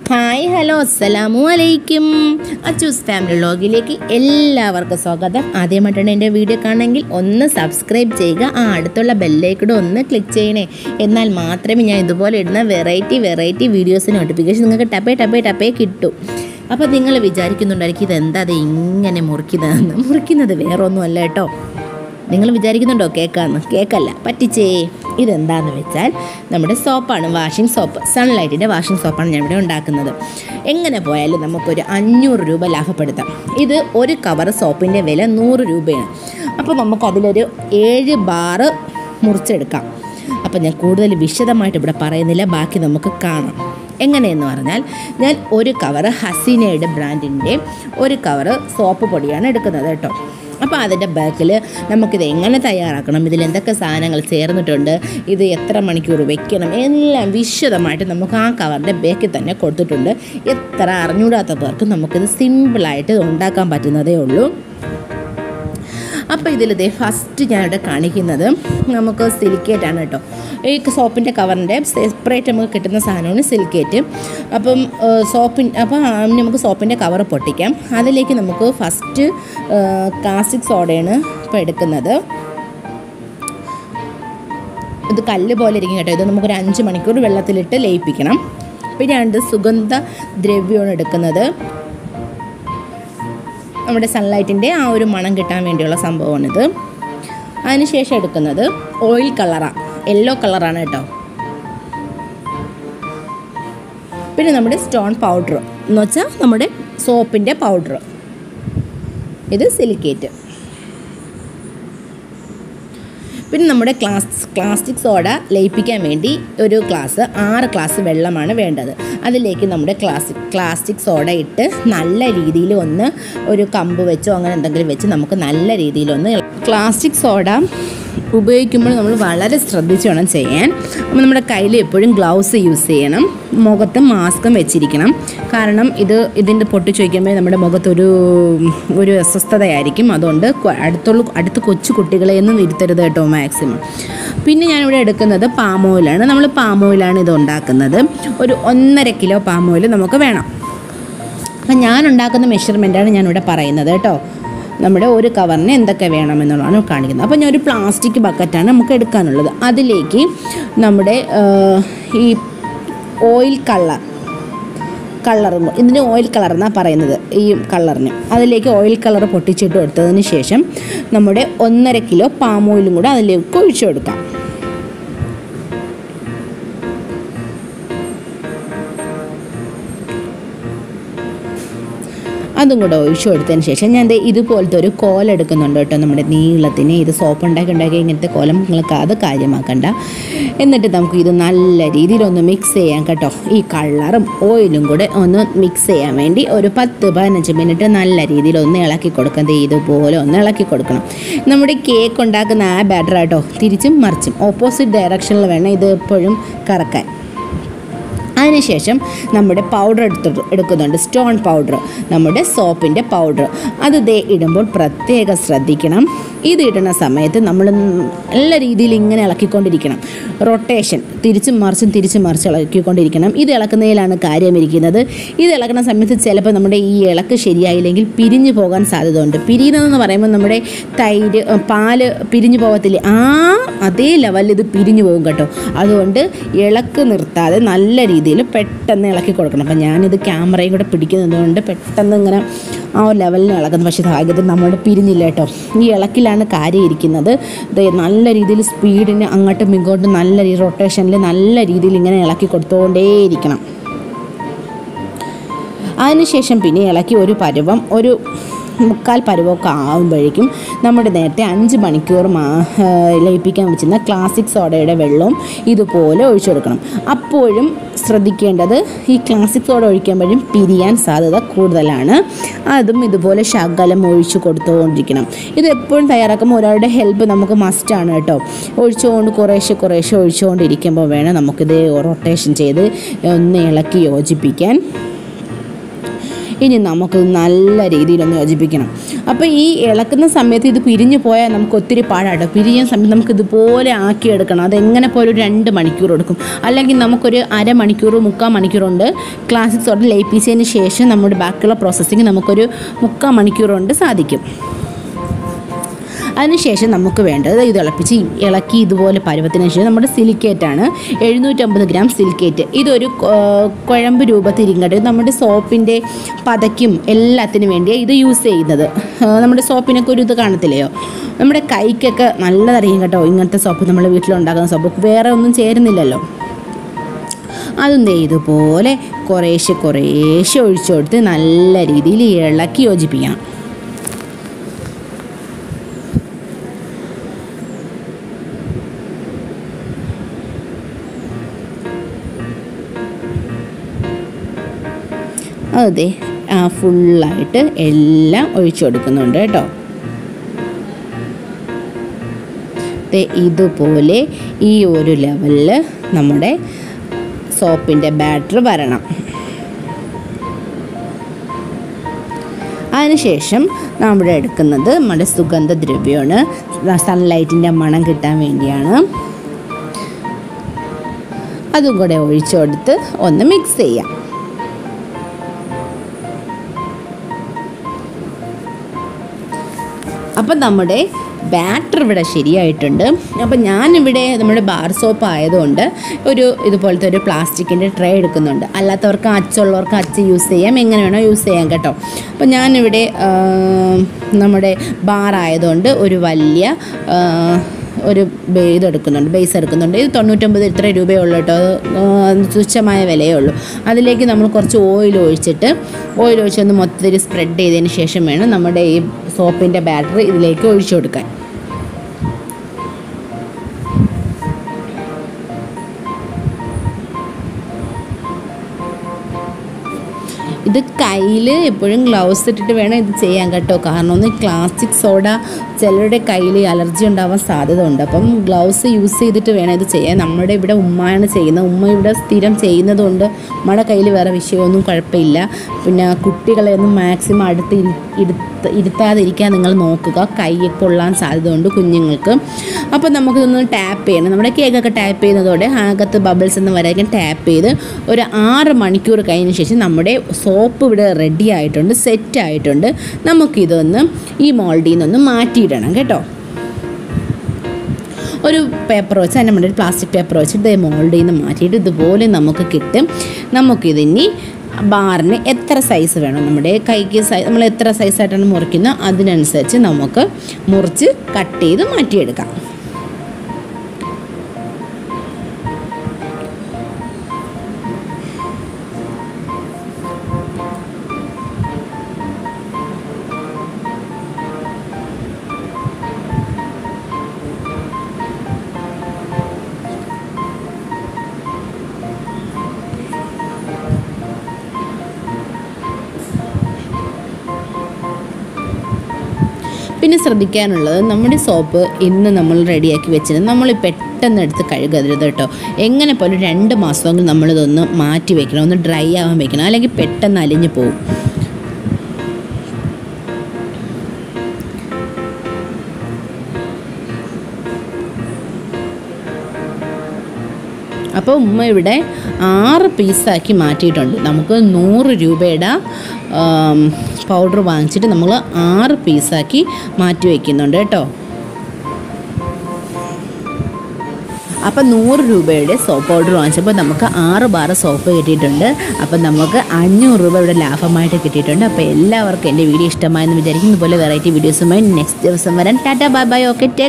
hi hello അസ്സലാമു അലൈക്കും അച്ചൂസ് family വ്ളോഗിലേക്ക് എല്ലാവർക്കും സ്വാഗതം ആദ്യമായിട്ടാണ് എൻ്റെ വീഡിയോ കാണണമെങ്കിൽ ഒന്ന് സബ്സ്ക്രൈബ് ചെയ്യുക ആ അടുത്തുള്ള ബെല്ലൈക്കൂടെ ഒന്ന് ക്ലിക്ക് ചെയ്യണേ എന്നാൽ മാത്രമേ ഞാൻ ഇതുപോലെ ഇടുന്ന വെറൈറ്റി വെറൈറ്റി വീഡിയോസ് നോട്ടിഫിക്കേഷൻ നിങ്ങൾക്ക് ടപ്പേ ടപ്പേ ടപ്പേ കിട്ടും അപ്പോൾ നിങ്ങൾ വിചാരിക്കുന്നുണ്ടായിരിക്കും ഇതെന്താ അത് ഇങ്ങനെ മുറിക്കുന്നതെന്ന് മുറിക്കുന്നത് വേറെ ഒന്നുമല്ല കേട്ടോ നിങ്ങൾ വിചാരിക്കുന്നുണ്ടോ കേക്കാന്ന് കേക്കല്ല പറ്റിച്ചേ ഇതെന്താന്ന് വെച്ചാൽ നമ്മുടെ സോപ്പാണ് വാഷിംഗ് സോപ്പ് സൺലൈറ്റിൻ്റെ വാഷിംഗ് സോപ്പാണ് ഞാൻ ഇവിടെ ഉണ്ടാക്കുന്നത് എങ്ങനെ പോയാലും നമുക്കൊരു അഞ്ഞൂറ് രൂപ ലാഭപ്പെടുത്താം ഇത് ഒരു കവർ സോപ്പിൻ്റെ വില നൂറ് രൂപയാണ് അപ്പോൾ നമുക്കതിലൊരു ഏഴ് ബാറ് മുറിച്ചെടുക്കാം അപ്പോൾ ഞാൻ കൂടുതൽ വിശദമായിട്ട് ഇവിടെ പറയുന്നില്ല ബാക്കി നമുക്ക് കാണാം എങ്ങനെയെന്ന് പറഞ്ഞാൽ ഞാൻ ഒരു കവറ് ഹസീനയുടെ ബ്രാൻഡിൻ്റെ ഒരു കവറ് സോപ്പ് പൊടിയാണ് എടുക്കുന്നത് കേട്ടോ അപ്പോൾ അതിൻ്റെ ബാക്കിൽ നമുക്കിത് എങ്ങനെ തയ്യാറാക്കണം ഇതിൽ എന്തൊക്കെ സാധനങ്ങൾ ചേർന്നിട്ടുണ്ട് ഇത് എത്ര മണിക്കൂർ വെക്കണം എല്ലാം വിശദമായിട്ട് നമുക്ക് ആ കവറിൻ്റെ ബാക്കിൽ തന്നെ കൊടുത്തിട്ടുണ്ട് എത്ര അറിഞ്ഞൂടാത്ത പേർക്ക് നമുക്കിത് സിമ്പിളായിട്ട് ഉണ്ടാക്കാൻ പറ്റുന്നതേ ഉള്ളൂ അപ്പോൾ ഇതിലിതേ ഫസ്റ്റ് ഞാനിവിടെ കാണിക്കുന്നത് നമുക്ക് സിലിക്കേറ്റ് ആണ് കേട്ടോ ഈ സോപ്പിൻ്റെ കവറിൻ്റെ സെപ്പറേറ്റ് നമുക്ക് കിട്ടുന്ന സാധനമാണ് സിലിക്കേറ്റ് അപ്പം സോപ്പിൻ അപ്പം നമുക്ക് സോപ്പിൻ്റെ കവർ പൊട്ടിക്കാം അതിലേക്ക് നമുക്ക് ഫസ്റ്റ് കാസ്റ്റിക് സോഡയാണ് ഇപ്പോൾ എടുക്കുന്നത് ഇത് കല്ല് പോലെ ഇരിക്കും കേട്ടോ ഇത് നമുക്കൊരു അഞ്ച് മണിക്കൂർ വെള്ളത്തിലിട്ട് ലയിപ്പിക്കണം പിന്നെ രണ്ട് സുഗന്ധ ദ്രവ്യമാണ് എടുക്കുന്നത് നമ്മുടെ സൺലൈറ്റിൻ്റെ ആ ഒരു മണം കിട്ടാൻ വേണ്ടിയുള്ള സംഭവമാണിത് അതിനുശേഷം എടുക്കുന്നത് ഓയിൽ കളറാണ് യെല്ലോ കളറാണ് കേട്ടോ പിന്നെ നമ്മുടെ സ്റ്റോൺ പൗഡർ എന്ന് വെച്ചാൽ നമ്മുടെ സോപ്പിൻ്റെ പൗഡർ ഇത് സിലിക്കേറ്റ് പിന്നെ നമ്മുടെ ക്ലാസ് പ്ലാസ്റ്റിക് സോഡ ലയിപ്പിക്കാൻ വേണ്ടി ഒരു ഗ്ലാസ് ആറ് ഗ്ലാസ് വെള്ളമാണ് വേണ്ടത് അതിലേക്ക് നമ്മുടെ ക്ലാസിക് പ്ലാസ്റ്റിക് സോഡ ഇട്ട് നല്ല രീതിയിൽ ഒന്ന് ഒരു കമ്പ് വെച്ചോ അങ്ങനെ എന്തെങ്കിലും വെച്ച് നമുക്ക് നല്ല രീതിയിലൊന്ന് പ്ലാസ്റ്റിക് സോഡ ഉപയോഗിക്കുമ്പോൾ നമ്മൾ വളരെ ശ്രദ്ധിച്ച് വേണം ചെയ്യാൻ അപ്പോൾ നമ്മുടെ കയ്യിൽ എപ്പോഴും ഗ്ലൗസ് യൂസ് ചെയ്യണം മുഖത്ത് മാസ്കും വെച്ചിരിക്കണം കാരണം ഇത് ഇതിൻ്റെ പൊട്ടിച്ച് വയ്ക്കുമ്പോൾ നമ്മുടെ മുഖത്തൊരു ഒരു അസ്വസ്ഥതയായിരിക്കും അതുകൊണ്ട് അടുത്തുള്ള അടുത്ത് കൊച്ചു കുട്ടികളെയൊന്നും ഇരുത്തരുത് കേട്ടോ മാക്സിമം പിന്നെ ഞാനിവിടെ എടുക്കുന്നത് പാം ഓയിലാണ് നമ്മൾ പാം ഓയിലാണ് ഇത് ഉണ്ടാക്കുന്നത് ഒരു ഒന്നര കിലോ പാം ഓയിൽ നമുക്ക് വേണം അപ്പം ഞാൻ ഉണ്ടാക്കുന്ന മെഷർമെൻറ്റാണ് ഞാനിവിടെ പറയുന്നത് കേട്ടോ നമ്മുടെ ഒരു കവറിന് എന്തൊക്കെ വേണമെന്നുള്ളതാണ് കാണിക്കുന്നത് അപ്പോൾ ഞാൻ ഒരു പ്ലാസ്റ്റിക് ബക്കറ്റാണ് നമുക്ക് എടുക്കാനുള്ളത് അതിലേക്ക് നമ്മുടെ ഈ ഓയിൽ കളർ കളറും ഇതിന് ഓയിൽ കളർ എന്നാണ് പറയുന്നത് ഈ കളറിന് അതിലേക്ക് ഓയിൽ കളർ പൊട്ടിച്ചിട്ട് കൊടുത്തതിന് ശേഷം നമ്മുടെ ഒന്നര കിലോ പാം ഓയിലും കൂടെ അതിലേക്ക് ഒഴിച്ചു കൊടുക്കാം അതും കൂടെ ഒഴിച്ചു കൊടുത്തതിന് ശേഷം ഞാൻ ഇതുപോലത്തെ ഒരു കോലം എടുക്കുന്നുണ്ട് കേട്ടോ നമ്മുടെ നീളത്തിന് ഇത് സോപ്പ് ഉണ്ടാക്കി ഉണ്ടാക്കി ഇങ്ങനത്തെ കോലം നിങ്ങൾക്ക് അത് കാര്യമാക്കണ്ട എന്നിട്ട് നമുക്ക് ഇത് നല്ല രീതിയിലൊന്ന് മിക്സ് ചെയ്യാം കേട്ടോ ഈ കളറും ഓയിലും കൂടെ ഒന്ന് മിക്സ് ചെയ്യാൻ വേണ്ടി ഒരു പത്ത് പതിനഞ്ച് മിനിറ്റ് നല്ല രീതിയിൽ ഒന്ന് ഇളക്കി കൊടുക്കുന്നത് ഇതുപോലെ ഒന്ന് ഇളക്കി കൊടുക്കണം നമ്മുടെ കേക്ക് ഉണ്ടാക്കുന്ന ആ ബാറ്റർ കേട്ടോ തിരിച്ചും മറിച്ചും ഓപ്പോസിറ്റ് ഡയറക്ഷനിൽ വേണം ഇത് എപ്പോഴും കറക്കാൻ അതിനുശേഷം നമ്മുടെ പൗഡർ എടുത്ത് എടുക്കുന്നുണ്ട് സ്റ്റോൺ പൗഡർ നമ്മുടെ സോപ്പിൻ്റെ പൗഡർ അത് ദേ ഇടുമ്പോൾ പ്രത്യേകം ശ്രദ്ധിക്കണം ഇത് ഇടുന്ന സമയത്ത് നമ്മൾ നല്ല രീതിയിൽ ഇങ്ങനെ ഇളക്കിക്കൊണ്ടിരിക്കണം റൊട്ടേഷൻ തിരിച്ചും മറിച്ചും തിരിച്ചും മറിച്ച് ഇളക്കിക്കൊണ്ടിരിക്കണം ഇത് ഇളക്കുന്നതിലാണ് കാര്യം ഇരിക്കുന്നത് ഇത് ഇളക്കുന്ന സമയത്ത് ചിലപ്പോൾ നമ്മുടെ ഈ ഇളക്ക് ശരിയായില്ലെങ്കിൽ പിരിഞ്ഞു പോകാൻ സാധ്യതയുണ്ട് പിരിയുന്നതെന്ന് പറയുമ്പോൾ നമ്മുടെ തൈര് പാല് പിരിഞ്ഞു പോകത്തില്ലേ ആ അതേ ലെവലിൽ ഇത് പിരിഞ്ഞു പോകും കേട്ടോ അതുകൊണ്ട് ഇളക്ക് നിർത്താതെ നല്ല രീതിയിൽ പെട്ടെന്ന് ഇളക്കി കൊടുക്കണം അപ്പം ഞാനിത് ക്യാമറയും കൂടെ പിടിക്കുന്നത് കൊണ്ട് പെട്ടെന്ന് ഇങ്ങനെ ആ ഒരു ലെവലിന് ഇളക്കുന്നു പക്ഷേ ഭാഗ്യത്തിൽ നമ്മുടെ പിരിഞ്ഞില്ല കേട്ടോ ഈ ഇളക്കിലാണ് കാര്യം ഇരിക്കുന്നത് ഇത് നല്ല രീതിയിൽ സ്പീഡിന് അങ്ങോട്ടും ഇങ്ങോട്ടും നല്ല രീതി റൊട്ടേഷനിൽ നല്ല രീതിയിൽ ഇങ്ങനെ ഇളക്കി കൊടുത്തുകൊണ്ടേയിരിക്കണം അതിനുശേഷം പിന്നെ ഇളക്കി ഒരു പരുവം ഒരു മുക്കാൽ പരുവമൊക്കെ ആകുമ്പോഴേക്കും നമ്മുടെ നേരത്തെ അഞ്ച് മണിക്കൂർ മാ ലയിപ്പിക്കാൻ വെച്ചിരുന്ന ക്ലാസിക് സോഡയുടെ വെള്ളവും ഇതുപോലെ ഒഴിച്ചു കൊടുക്കണം അപ്പോഴും ശ്രദ്ധിക്കേണ്ടത് ഈ ക്ലാസിക് സോഡ ഒഴിക്കുമ്പോഴും പിരിയാൻ സാധ്യത കൂടുതലാണ് അതും ഇതുപോലെ ശകലം ഒഴിച്ചു കൊടുത്തുകൊണ്ടിരിക്കണം ഇത് എപ്പോഴും തയ്യാറാക്കുമ്പോൾ ഒരാളുടെ ഹെൽപ്പ് നമുക്ക് മസ്റ്റാണ് കേട്ടോ ഒഴിച്ചുകൊണ്ട് കുറേശ്ശെ കുറേശ്ശെ ഒഴിച്ചുകൊണ്ടിരിക്കുമ്പോൾ വേണം നമുക്കിത് റൊട്ടേഷൻ ചെയ്ത് ഒന്ന് ഇളക്കി യോജിപ്പിക്കാൻ ഇനി നമുക്ക് നല്ല രീതിയിലൊന്ന് യോജിപ്പിക്കണം അപ്പോൾ ഈ ഇളക്കുന്ന സമയത്ത് ഇത് പിരിഞ്ഞു പോയാൽ നമുക്ക് ഒത്തിരി പാടാട്ടോ പിരിഞ്ഞ സമയത്ത് നമുക്ക് ഇതുപോലെ ആക്കിയെടുക്കണം അതെങ്ങനെ പോലും ഒരു രണ്ട് മണിക്കൂർ എടുക്കും അല്ലെങ്കിൽ നമുക്കൊരു അരമണിക്കൂർ മുക്കാൽ മണിക്കൂറുണ്ട് ക്ലാസിക് സോഡ ലയിപ്പിച്ചതിന് ശേഷം നമ്മുടെ ബാക്കിയുള്ള പ്രോസസ്സിങ് നമുക്കൊരു മുക്കാൽ മണിക്കൂർ കൊണ്ട് സാധിക്കും അതിനുശേഷം നമുക്ക് വേണ്ടത് ഇത് ഇളപ്പിച്ച് ഇളക്കി ഇതുപോലെ പരുവത്തിന് ശേഷം നമ്മുടെ സിലിക്കേറ്റാണ് എഴുന്നൂറ്റമ്പത് ഗ്രാം സിലിക്കേറ്റ് ഇതൊരു ആ, കുഴമ്പ് രൂപത്തിൽ ഇരിക്കട്ടെ നമ്മുടെ സോപ്പിൻ്റെ പതയ്ക്കും എല്ലാത്തിനും വേണ്ടിയാണ് ഇത് യൂസ് ചെയ്യുന്നത് ആ, നമ്മുടെ സോപ്പിനൊക്കെ ഒരു ഇത് കാണത്തില്ലയോ നമ്മുടെ കൈക്കൊക്കെ നല്ലതറിയും കേട്ടോ ഇങ്ങനത്തെ സോപ്പ് നമ്മൾ വീട്ടിലുണ്ടാക്കുന്ന സോപ്പ് വേറെ ഒന്നും ചേരുന്നില്ലല്ലോ അതും ദേ ഇതുപോലെ കുറേശ്ശെ കുറേശ്ശെ ഒഴിച്ചു കൊടുത്ത് നല്ല രീതിയിൽ ഇളക്കി യോജിപ്പിക്കണം അതെ ആ ഫുള്ളായിട്ട് എല്ലാം ഒഴിച്ചു കൊടുക്കുന്നുണ്ട് കേട്ടോ ദേ ഇതുപോലെ ഈ ഒരു ലെവലിൽ നമ്മുടെ സോപ്പിൻ്റെ ബാറ്റർ വരണം അതിനുശേഷം നമ്മുടെ എടുക്കുന്നത് നമ്മുടെ സുഗന്ധദ്രവ്യമാണ് സൺലൈറ്റിൻ്റെ മണം കിട്ടാൻ വേണ്ടിയാണ് അതും കൂടെ ഒഴിച്ചു കൊടുത്ത് ഒന്ന് മിക്സ് ചെയ്യാം അപ്പം നമ്മുടെ ബാറ്റർ ഇവിടെ ശരിയായിട്ടുണ്ട് അപ്പം ഞാനിവിടെ നമ്മുടെ ബാർ സോപ്പ് ആയതുകൊണ്ട് ഒരു ഇതുപോലത്തെ ഒരു പ്ലാസ്റ്റിക്കിൻ്റെ ട്രേ എടുക്കുന്നുണ്ട് അല്ലാത്തവർക്ക് അച്ചുള്ളവർക്ക് അച്ച് യൂസ് ചെയ്യാം എങ്ങനെ വേണോ യൂസ് ചെയ്യാം കേട്ടോ അപ്പം ഞാനിവിടെ ആ, നമ്മുടെ ബാർ ആയതുകൊണ്ട് ഒരു വലിയ ആ, ഒരു ബേ ഇത് എടുക്കുന്നുണ്ട് ബേസ് എടുക്കുന്നുണ്ട് ഇത് തൊണ്ണൂറ്റൊമ്പത് ഇത്ര രൂപയേ ഉള്ളൂ കേട്ടോ അത് തുച്ഛമായ വിലയേ ഉള്ളൂ അതിലേക്ക് നമ്മൾ കുറച്ച് ഓയിൽ ഒഴിച്ചിട്ട് ഓയിൽ ഒഴിച്ചൊന്ന് മൊത്തത്തിൽ സ്പ്രെഡ് ചെയ്തതിന് ശേഷം വേണം നമ്മുടെ ഈ സോപ്പിൻ്റെ ബാറ്ററി ഇതിലേക്ക് ഒഴിച്ചു കൊടുക്കാൻ ഇത് കയ്യിൽ എപ്പോഴും ഗ്ലൗസ് ഇട്ടിട്ട് വേണം ഇത് ചെയ്യാൻ കേട്ടോ കാരണം ഒന്ന് പ്ലാസ്റ്റിക് സോഡ ചിലരുടെ കയ്യിൽ അലർജി ഉണ്ടാവാൻ സാധ്യത ഉണ്ട് അപ്പം ഗ്ലൗസ് യൂസ് ചെയ്തിട്ട് വേണം ഇത് ചെയ്യാൻ നമ്മുടെ ഇവിടെ ഉമ്മയാണ് ചെയ്യുന്നത് ഉമ്മ ഇവിടെ സ്ഥിരം ചെയ്യുന്നതുകൊണ്ട് ഉമ്മയുടെ കയ്യിൽ വേറെ വിഷയമൊന്നും കുഴപ്പമില്ല പിന്നെ കുട്ടികളെ ഒന്നും മാക്സിമം അടുത്ത് ഇരി ഇരുത്ത ഇരുത്താതിരിക്കാൻ നിങ്ങൾ നോക്കുക കൈ കൊള്ളാൻ സാധ്യതയുണ്ട് കുഞ്ഞുങ്ങൾക്ക് അപ്പോൾ നമുക്കിതൊന്ന് ടാപ്പ് ചെയ്യണം നമ്മുടെ കേക്കൊക്കെ ടാപ്പ് ചെയ്യുന്നതോടെ അകത്ത് ബബിൾസ് എന്ന് വരാൻ ടാപ്പ് ചെയ്ത് ഒരു ആറ് മണിക്കൂർ കഴിഞ്ഞ ശേഷം നമ്മുടെ സോപ്പ് ഇവിടെ റെഡി ആയിട്ടുണ്ട് സെറ്റ് ആയിട്ടുണ്ട് നമുക്കിതൊന്ന് ഈ മോൾഡിൽ നിന്നൊന്ന് മാറ്റിയിടണം കേട്ടോ ഒരു പേപ്പർ വെച്ച് അതിൻ്റെ മുകളിൽ പ്ലാസ്റ്റിക് പേപ്പർ വെച്ചിട്ട് മോൾഡിൽ നിന്ന് മാറ്റിയിട്ട് ഇതുപോലെ നമുക്ക് കിട്ടും നമുക്കിതിനി ബാറിന് എത്ര സൈസ് വേണം നമ്മുടെ കൈക്ക് സൈസ് നമ്മൾ എത്ര സൈസായിട്ടാണ് മുറിക്കുന്നത് അതിനനുസരിച്ച് നമുക്ക് മുറിച്ച് കട്ട് ചെയ്ത് മാറ്റിയെടുക്കാം പിന്നെ ശ്രദ്ധിക്കാനുള്ളത് നമ്മുടെ സോപ്പ് ഇന്ന് നമ്മൾ റെഡിയാക്കി വെച്ചിട്ട് നമ്മൾ പെട്ടെന്ന് എടുത്ത് കഴുകരുത് കേട്ടോ എങ്ങനെ പോലും രണ്ട് മാസമെങ്കിലും നമ്മളിതൊന്ന് മാറ്റി വെക്കണം ഒന്ന് ഡ്രൈ ആവാൻ വെക്കണം അല്ലെങ്കിൽ പെട്ടെന്ന് അലിഞ്ഞു പോകും അപ്പോൾ ഉമ്മ ഇവിടെ ആറ് പീസാക്കി മാറ്റിയിട്ടുണ്ട് നമുക്ക് നൂറ് രൂപയുടെ പൗഡർ വാങ്ങിച്ചിട്ട് നമ്മൾ ആറ് പീസാക്കി മാറ്റി വയ്ക്കുന്നുണ്ട് കേട്ടോ അപ്പം നൂറ് രൂപയുടെ സോപ്പ് പൗഡർ വാങ്ങിച്ചപ്പോൾ നമുക്ക് ആറ് ബാർ സോപ്പ് കിട്ടിയിട്ടുണ്ട് അപ്പം നമുക്ക് അഞ്ഞൂറ് രൂപ ഇവിടെ ലാഭമായിട്ട് കിട്ടിയിട്ടുണ്ട് അപ്പോൾ എല്ലാവർക്കും എൻ്റെ വീഡിയോ ഇഷ്ടമായെന്ന് വിചാരിക്കുന്ന പോലെ വെറൈറ്റി വീഡിയോസുമായി നെക്സ്റ്റ് ദിവസം വരാൻ ടാറ്റ ബൈ ബൈ ഓക്കെ